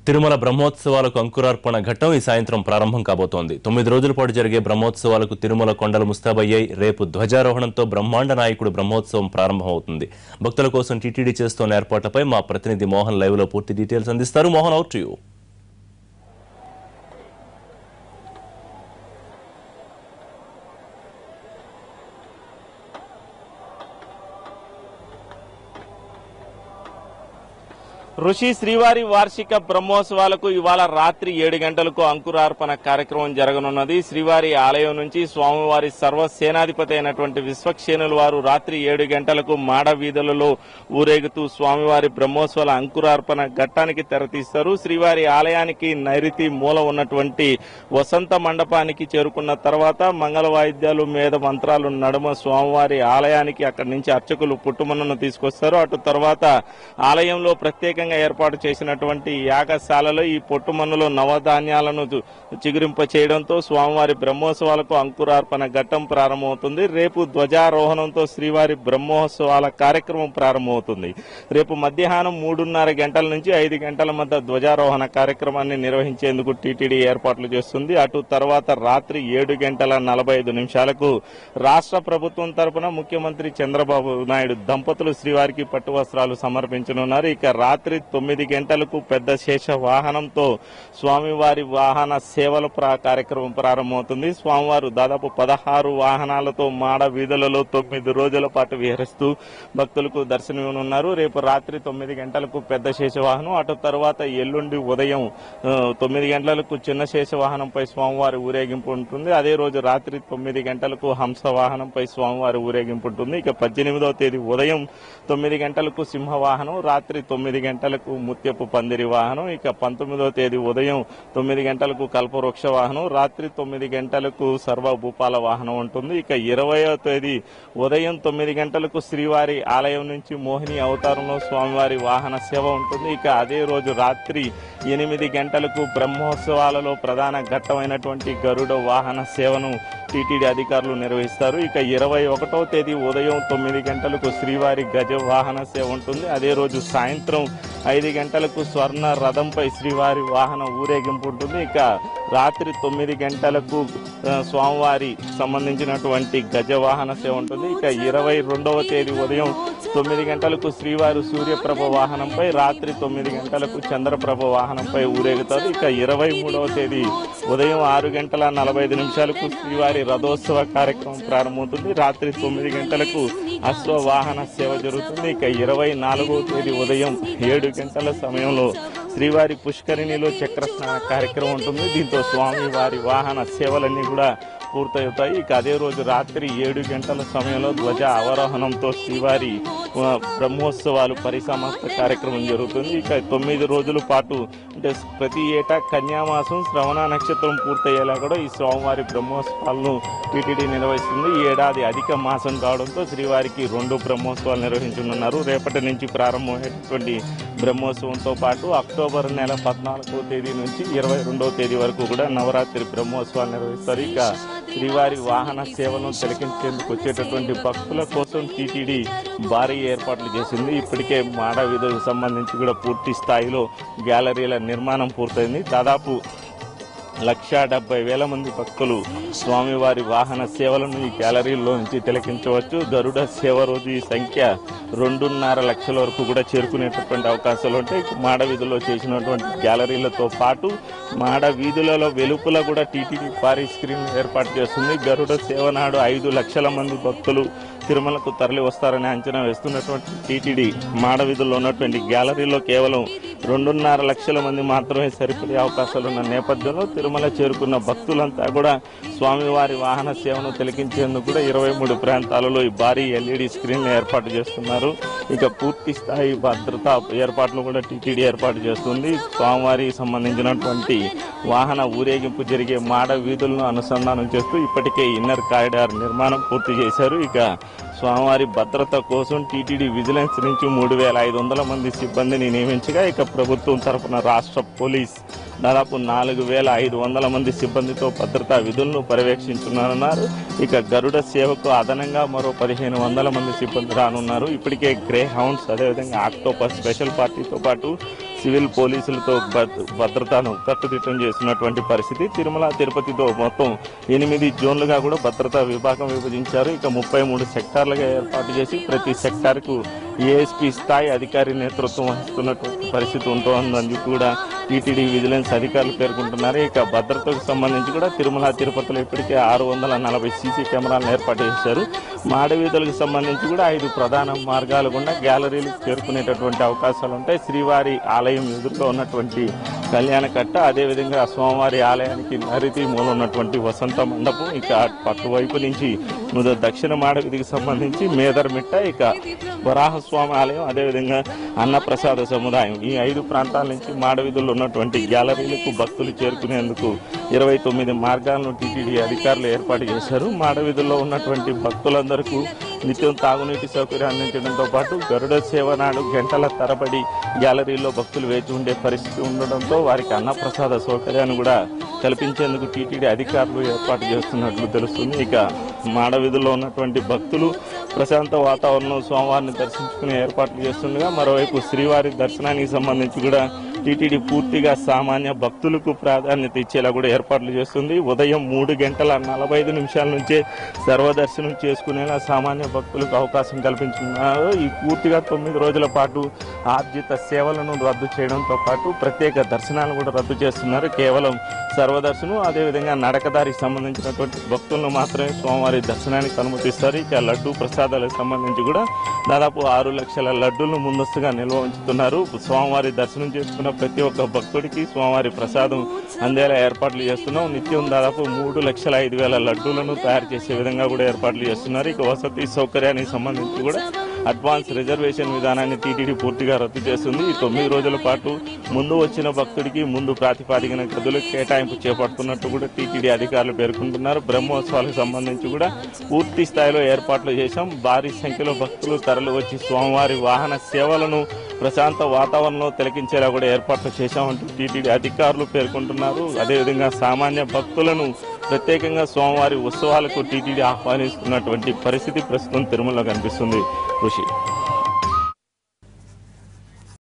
తిరుమల బ్రహ్మోత్సవాలకు అంకురార్పణ ఘట్టం ఈ సాయంత్రం ప్రారంభం కాబోతోంది తొమ్మిది రోజుల పాటు జరిగే బ్రహ్మోత్సవాలకు తిరుమల కొండలు ముస్తాబయ్యాయి రేపు ధ్వజారోహణంతో బ్రహ్మాండ నాయకుడు బ్రహ్మోత్సవం ప్రారంభమవుతుంది భక్తుల కోసం టీటీడీ చేస్తోన్న ఏర్పాట్లపై మా ప్రతినిధి మోహన్ లైవ్ లో పూర్తి డీటెయిల్స్ అందిస్తారు మోహన్ అవుట్ టు యూ ఋషి శ్రీవారి వార్షిక బ్రహ్మోత్సవాలకు ఇవాళ రాత్రి ఏడు గంటలకు అంకురార్పణ కార్యక్రమం జరగనున్నది శ్రీవారి ఆలయం నుంచి స్వామివారి సర్వసేనాధిపతి అయినటువంటి విశ్వక్షేణుల వారు రాత్రి ఏడు గంటలకు మాడ వీధులలో ఊరేగుతూ స్వామివారి బ్రహ్మోత్సవాల అంకురార్పణ ఘట్టానికి తెరతీస్తారు శ్రీవారి ఆలయానికి నైరుతి మూల ఉన్నటువంటి వసంత మండపానికి చేరుకున్న తర్వాత మంగళ వాయిద్యాలు మేధ మంత్రాలు నడుమ స్వామివారి ఆలయానికి అక్కడి నుంచి అర్చకులు పుట్టుమన్నను తీసుకొస్తారు అటు తర్వాత ఆలయంలో ప్రత్యేకంగా ఏర్పాటు చేసినటువంటి యాగశాలలో ఈ పొట్టుమన్నులో నవధాన్యాలను చు- చిగురింప చేయడంతో స్వామివారి బ్రహ్మోత్సవాలకు అంకురార్పణ ఘట్టం ప్రారంభమవుతుంది రేపు ధ్వజారోహణంతో శ్రీవారి బ్రహ్మోత్సవాల కార్యక్రమం ప్రారంభమవుతుంది రేపు మధ్యాహ్నం మూడున్నర గంటల నుంచి ఐదు గంటల మధ్య ధ్వజారోహణ కార్యక్రమాన్ని నిర్వహించేందుకు టీటీడీ ఏర్పాట్లు చేస్తుంది అటు తర్వాత రాత్రి ఏడు గంటల నలభై ఐదు నిమిషాలకు రాష్ట్ర ప్రభుత్వం తరపున ముఖ్యమంత్రి చంద్రబాబు నాయుడు దంపతులు శ్రీవారికి పట్టు వస్త్రాలు సమర్పించనున్నారు ఇక రాత్రి తొమ్మిది గంటలకు పెద్ద శేష వాహనంతో స్వామివారి వాహన సేవల ప్రా- కార్యక్రమం ప్రారంభమవుతుంది స్వామివారు దాదాపు పదహారు వాహనాలతో మాడ వీధులలో తొమ్మిది రోజుల పాటు విహరిస్తూ భక్తులకు దర్శనమివ్వనున్నారు రేపు రాత్రి తొమ్మిది గంటలకు పెద్ద శేష వాహనం అటు తర్వాత ఎల్లుండి ఉదయం ఆ, తొమ్మిది గంటలకు చిన్న శేష వాహనంపై స్వామివారి ఊరేగింపు ఉంటుంది అదే రోజు రాత్రి తొమ్మిది గంటలకు హంస వాహనంపై స్వామివారి ఊరేగింపు ఉంటుంది ఇక పద్దెనిమిదవ తేదీ ఉదయం తొమ్మిది గంటలకు సింహ వాహనం రాత్రి తొమ్మిది గంటలకు ముత్యపు పందిరి వాహనం ఇక పంతొమ్మిదవ తేదీ ఉదయం తొమ్మిది గంటలకు కల్పవృక్ష వాహనం రాత్రి తొమ్మిది గంటలకు సర్వభూపాల వాహనం ఉంటుంది ఇక ఇరవయో తేదీ ఉదయం తొమ్మిది గంటలకు శ్రీవారి ఆలయం నుంచి మోహిని అవతారంలో స్వామివారి వాహన సేవ ఉంటుంది ఇక అదే రోజు రాత్రి ఎనిమిది గంటలకు బ్రహ్మోత్సవాలలో ప్రధాన ఘట్టమైనటువంటి గరుడ వాహన సేవను టీటీడీ అధికారులు నిర్వహిస్తారు ఇక ఇరవై ఒకటో తేదీ ఉదయం తొమ్మిది గంటలకు శ్రీవారి గజ వాహన సేవ ఉంటుంది అదే రోజు సాయంత్రం ఐదు గంటలకు స్వర్ణ రథంపై శ్రీవారి వాహన ఊరేగింపు ఉంటుంది ఇక రాత్రి తొమ్మిది గంటలకు ఆ, స్వామివారి సంబంధించినటువంటి గజ వాహన సేవ ఉంటుంది ఇక ఇరవై రెండవ తేదీ ఉదయం తొమ్మిది గంటలకు శ్రీవారు సూర్యప్రభ వాహనంపై రాత్రి తొమ్మిది గంటలకు చంద్రప్రభ వాహనంపై ఊరేగుతారు ఇక ఇరవై మూడవ తేదీ ఉదయం ఆరు గంటల నలభై ఐదు నిమిషాలకు శ్రీవారి రథోత్సవ కార్యక్రమం ప్రారంభమవుతుంది రాత్రి తొమ్మిది గంటలకు అశ్వ వాహన సేవ జరుగుతుంది ఇక ఇరవై నాలుగవ తేదీ ఉదయం ఏడు గంటల సమయంలో శ్రీవారి పుష్కరిణిలో చక్ర స్నాన కార్యక్రమం ఉంటుంది దీంతో స్వామి వారి వాహన సేవలన్నీ కూడా పూర్తవుతాయి ఇక అదే రోజు రాత్రి ఏడు గంటల సమయంలో ధ్వజ అవరోహణంతో శ్రీవారి ఆ, బ్రహ్మోత్సవాలు పరిసమాప్త కార్యక్రమం జరుగుతుంది ఇక తొమ్మిది రోజుల పాటు అంటే ప్రతి ఏటా కన్యామాసం శ్రవణ నక్షత్రం పూర్తయ్యేలా కూడా ఈ స్వామివారి బ్రహ్మోత్సవాలను టీటీడీ నిర్వహిస్తుంది ఈ ఏడాది అధిక మాసం కావడంతో శ్రీవారికి రెండు బ్రహ్మోత్సవాలు నిర్వహించనున్నారు రేపటి నుంచి ప్రారంభమయ్యేటువంటి బ్రహ్మోత్సవంతో పాటు అక్టోబర్ నెల పద్నాలుగో తేదీ నుంచి ఇరవై రెండవ తేదీ వరకు కూడా నవరాత్రి బ్రహ్మోత్సవాలు నిర్వహిస్తారు ఇక శ్రీవారి వాహన సేవలను తిలకించేందుకు వచ్చేటటువంటి భక్తుల కోసం టీటీడీ భారీ ఏర్పాట్లు చేసింది ఇప్పటికే మాడ వీధులకు సంబంధించి కూడా పూర్తి స్థాయిలో గ్యాలరీల నిర్మాణం పూర్తయింది దాదాపు లక్షా డెబ్బై వేల మంది భక్తులు స్వామివారి వాహన సేవలను ఈ గ్యాలరీలో నుంచి తిలకించవచ్చు గరుడ సేవ రోజు ఈ సంఖ్య రెండున్నర లక్షల వరకు కూడా చేరుకునేటటువంటి అవకాశాలు ఉంటాయి మాడ వీధుల్లో చేసినటువంటి గ్యాలరీలతో పాటు మాడ వీధులలో వెలుపుల కూడా టీటీడీ భారీ స్క్రీన్ ఏర్పాటు చేస్తుంది గరుడ సేవ నాడు ఐదు లక్షల మంది భక్తులు తిరుమలకు తరలి వస్తారని అంచనా వేస్తున్నటువంటి టీటీడీ మాడ వీధుల్లో ఉన్నటువంటి గ్యాలరీలో కేవలం రెండున్నర లక్షల మంది మాత్రమే సరిపడే అవకాశాలు ఉన్న నేపథ్యంలో తిరుమల చేరుకున్న భక్తులంతా కూడా స్వామివారి వాహన సేవను తిలకించేందుకు కూడా ఇరవై మూడు ప్రాంతాలలో ఈ భారీ ఎల్ఈడి స్క్రీన్ ఏర్పాటు చేస్తున్నారు ఇక పూర్తి స్థాయి భద్రతా ఏర్పాట్లు కూడా టీటీడీ ఏర్పాటు చేస్తుంది స్వామివారికి సంబంధించినటువంటి వాహన ఊరేగింపు జరిగే మాడ వీధులను అనుసంధానం చేస్తూ ఇప్పటికే ఇన్నర్ కారిడార్ నిర్మాణం పూర్తి చేశారు ఇక స్వామివారి భద్రత కోసం టీటీడీ విజిలెన్స్ నుంచి మూడు వేల ఐదు వందల మంది సిబ్బందిని నియమించగా ఇక ప్రభుత్వం తరపున రాష్ట్ర పోలీస్ దాదాపు నాలుగు వేల ఐదు వందల మంది సిబ్బందితో భద్రతా విధులను పర్యవేక్షించున్నారు ఇక గరుడ సేవకు అదనంగా మరో పదిహేను వందల మంది సిబ్బంది రానున్నారు ఇప్పటికే గ్రే హౌండ్స్ అదేవిధంగా ఆక్టోపస్ స్పెషల్ పార్టీతో పాటు సివిల్ పోలీసులతో భద్- భద్రతను కట్టుదిట్టం చేస్తున్నటువంటి పరిస్థితి తిరుమల తిరుపతితో మొత్తం ఎనిమిది జోన్లుగా కూడా భద్రతా విభాగం విభజించారు ఇక ముప్పై మూడు సెక్టార్లుగా ఏర్పాటు చేసి ప్రతి సెక్టార్కు ఏఎస్పీ స్థాయి అధికారి నేతృత్వం వహిస్తున్నటువంటి పరిస్థితి ఉంటుందని కూడా టీటీడీ విజిలెన్స్ అధికారులు పేర్కొంటున్నారు ఇక భద్రతకు సంబంధించి కూడా తిరుమల తిరుపతిలో ఇప్పటికే ఆరు వందల నలభై సీసీ కెమెరాలను ఏర్పాటు చేశారు మాడవీధులకు సంబంధించి కూడా ఐదు ప్రధాన మార్గాలు గుండా గ్యాలరీలు చేరుకునేటటువంటి అవకాశాలు ఉంటాయి శ్రీవారి ఆలయం ఎదురుగా ఉన్నటువంటి కళ్యాణ కట్ట అదేవిధంగా స్వామివారి ఆలయానికి నరితి మూల ఉన్నటువంటి వసంత మండపం ఇక పక్క వైపు నుంచి ముద దక్షిణ మాడవీధికి సంబంధించి మేదర్మిట్ట ఇక వరాహస్వామి ఆలయం అదేవిధంగా అన్నప్రసాద సముదాయం ఈ ఐదు ప్రాంతాల నుంచి మాడవీధుల్లో ఉన్నటువంటి గ్యాలరీలకు భక్తులు చేరుకునేందుకు ఇరవై తొమ్మిది మార్గాలను టీటీడీ అధికారులు ఏర్పాటు చేశారు మాడవీధుల్లో ఉన్నటువంటి భక్తులందరికీ నిత్యం తాగునీటి సౌకర్యం అందించడంతో పాటు గరుడ సేవ నాడు గంటల తరబడి గ్యాలరీలో భక్తులు వేచి ఉండే పరిస్థితి ఉండడంతో వారికి అన్నప్రసాద సౌకర్యాన్ని కూడా కల్పించేందుకు టీటీడీ అధికారులు ఏర్పాటు చేస్తున్నట్లు తెలుస్తుంది ఇక మాడవీధుల్లో ఉన్నటువంటి భక్తులు ప్రశాంత వాతావరణం స్వామివారిని దర్శించుకునే ఏర్పాట్లు చేస్తుండగా మరోవైపు శ్రీవారి దర్శనానికి సంబంధించి కూడా టీటీడీ పూర్తిగా సామాన్య భక్తులకు ప్రాధాన్యత ఇచ్చేలా కూడా ఏర్పాట్లు చేస్తుంది ఉదయం మూడు గంటల నలభై ఐదు నిమిషాల నుంచే సర్వదర్శనం చేసుకునేలా సామాన్య భక్తులకు అవకాశం కల్పించున్నారు ఈ పూర్తిగా తొమ్మిది రోజుల పాటు ఆర్జిత సేవలను రద్దు చేయడంతో పాటు ప్రత్యేక దర్శనాలు కూడా రద్దు చేస్తున్నారు కేవలం సర్వదర్శనం అదేవిధంగా నడకదారికి సంబంధించినటువంటి భక్తులను మాత్రమే స్వామివారి దర్శనానికి అనుమతిస్తారు ఇక లడ్డు ప్రసాదాలకు సంబంధించి కూడా దాదాపు ఆరు లక్షల లడ్డూలను ముందస్తుగా నిల్వ ఉంచుతున్నారు స్వామివారి దర్శనం చేసుకున్న ప్రతి ఒక్క భక్తుడికి స్వామివారి ప్రసాదం అందేలా ఏర్పాట్లు చేస్తున్నాం నిత్యం దాదాపు మూడు లక్షల ఐదు వేల లడ్డూలను తయారు చేసే విధంగా కూడా ఏర్పాట్లు చేస్తున్నారు ఇక వసతి సౌకర్యానికి సంబంధించి కూడా అడ్వాన్స్ రిజర్వేషన్ విధానాన్ని టీటీడీ పూర్తిగా రద్దు చేస్తుంది ఈ తొమ్మిది రోజుల పాటు ముందు వచ్చిన భక్తుడికి ముందు ప్రాతిపాదికన గదులు కేటాయింపు చేపడుతున్నట్టు కూడా టీటీడీ అధికారులు పేర్కొంటున్నారు బ్రహ్మోత్సవాలకు సంబంధించి కూడా పూర్తి స్థాయిలో ఏర్పాట్లు చేశాం భారీ సంఖ్యలో భక్తులు తరలి వచ్చి స్వామివారి వాహన సేవలను ప్రశాంత వాతావరణంలో తిలకించేలా కూడా ఏర్పాట్లు చేశామంటూ టీటీడీ అధికారులు పేర్కొంటున్నారు అదేవిధంగా సామాన్య భక్తులను ప్రత్యేకంగా స్వామివారి ఉత్సవాలకు టీటీడీ ఆహ్వానిస్తున్నటువంటి పరిస్థితి ప్రస్తుతం తిరుమలలో కనిపిస్తుంది ఋషి